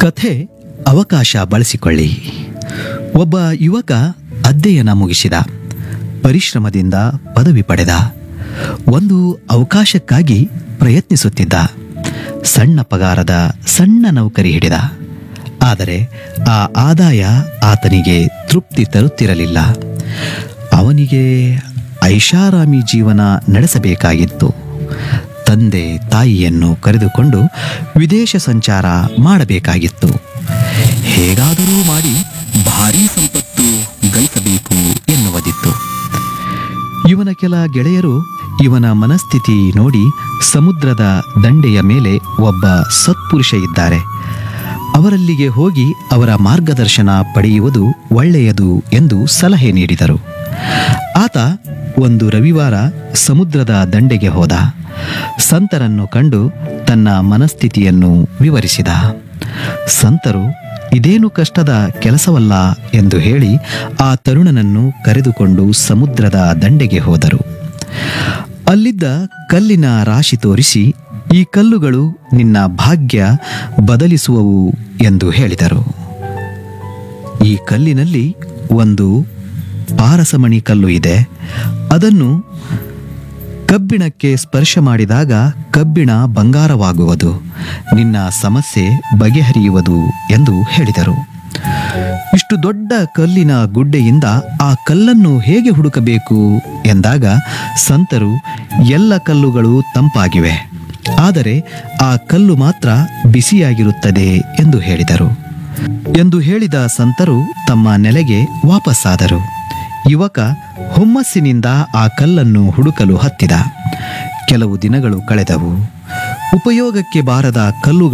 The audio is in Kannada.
ಕಥೆ ಅವಕಾಶ ಬಳಸಿಕೊಳ್ಳಿ ಒಬ್ಬ ಯುವಕ ಅಧ್ಯಯನ ಮುಗಿಸಿದ ಪರಿಶ್ರಮದಿಂದ ಪದವಿ ಪಡೆದ ಒಂದು ಅವಕಾಶಕ್ಕಾಗಿ ಪ್ರಯತ್ನಿಸುತ್ತಿದ್ದ ಸಣ್ಣ ಪಗಾರದ ಸಣ್ಣ ನೌಕರಿ ಹಿಡಿದ ಆದರೆ ಆ ಆದಾಯ ಆತನಿಗೆ ತೃಪ್ತಿ ತರುತ್ತಿರಲಿಲ್ಲ ಅವನಿಗೆ ಐಷಾರಾಮಿ ಜೀವನ ನಡೆಸಬೇಕಾಗಿತ್ತು ತಂದೆ ತಾಯಿಯನ್ನು ಕರೆದುಕೊಂಡು ವಿದೇಶ ಸಂಚಾರ ಮಾಡಬೇಕಾಗಿತ್ತು ಹೇಗಾದರೂ ಮಾಡಿ ಭಾರೀ ಸಂಪತ್ತು ಗಳಿಸಬೇಕು ಎನ್ನುವುದಿತ್ತು ಇವನ ಕೆಲ ಗೆಳೆಯರು ಇವನ ಮನಸ್ಥಿತಿ ನೋಡಿ ಸಮುದ್ರದ ದಂಡೆಯ ಮೇಲೆ ಒಬ್ಬ ಸತ್ಪುರುಷ ಇದ್ದಾರೆ ಅವರಲ್ಲಿಗೆ ಹೋಗಿ ಅವರ ಮಾರ್ಗದರ್ಶನ ಪಡೆಯುವುದು ಒಳ್ಳೆಯದು ಎಂದು ಸಲಹೆ ನೀಡಿದರು ಆತ ಒಂದು ರವಿವಾರ ಸಮುದ್ರದ ದಂಡೆಗೆ ಹೋದ ಸಂತರನ್ನು ಕಂಡು ತನ್ನ ಮನಸ್ಥಿತಿಯನ್ನು ವಿವರಿಸಿದ ಸಂತರು ಇದೇನು ಕಷ್ಟದ ಕೆಲಸವಲ್ಲ ಎಂದು ಹೇಳಿ ಆ ತರುಣನನ್ನು ಕರೆದುಕೊಂಡು ಸಮುದ್ರದ ದಂಡೆಗೆ ಹೋದರು ಅಲ್ಲಿದ್ದ ಕಲ್ಲಿನ ರಾಶಿ ತೋರಿಸಿ ಈ ಕಲ್ಲುಗಳು ನಿನ್ನ ಭಾಗ್ಯ ಬದಲಿಸುವವು ಎಂದು ಹೇಳಿದರು ಈ ಕಲ್ಲಿನಲ್ಲಿ ಒಂದು ಪಾರಸಮಣಿ ಕಲ್ಲು ಇದೆ ಅದನ್ನು ಕಬ್ಬಿಣಕ್ಕೆ ಸ್ಪರ್ಶ ಮಾಡಿದಾಗ ಕಬ್ಬಿಣ ಬಂಗಾರವಾಗುವುದು ನಿನ್ನ ಸಮಸ್ಯೆ ಬಗೆಹರಿಯುವುದು ಎಂದು ಹೇಳಿದರು ಇಷ್ಟು ದೊಡ್ಡ ಕಲ್ಲಿನ ಗುಡ್ಡೆಯಿಂದ ಆ ಕಲ್ಲನ್ನು ಹೇಗೆ ಹುಡುಕಬೇಕು ಎಂದಾಗ ಸಂತರು ಎಲ್ಲ ಕಲ್ಲುಗಳು ತಂಪಾಗಿವೆ ಆದರೆ ಆ ಕಲ್ಲು ಮಾತ್ರ ಬಿಸಿಯಾಗಿರುತ್ತದೆ ಎಂದು ಹೇಳಿದರು ಎಂದು ಹೇಳಿದ ಸಂತರು ತಮ್ಮ ನೆಲೆಗೆ ವಾಪಸ್ಸಾದರು ಯುವಕ ಹುಮ್ಮಸ್ಸಿನಿಂದ ಆ ಕಲ್ಲನ್ನು ಹುಡುಕಲು ಹತ್ತಿದ ಕೆಲವು ದಿನಗಳು ಕಳೆದವು ಉಪಯೋಗಕ್ಕೆ ಬಾರದ ಕಲ್ಲುಗಳು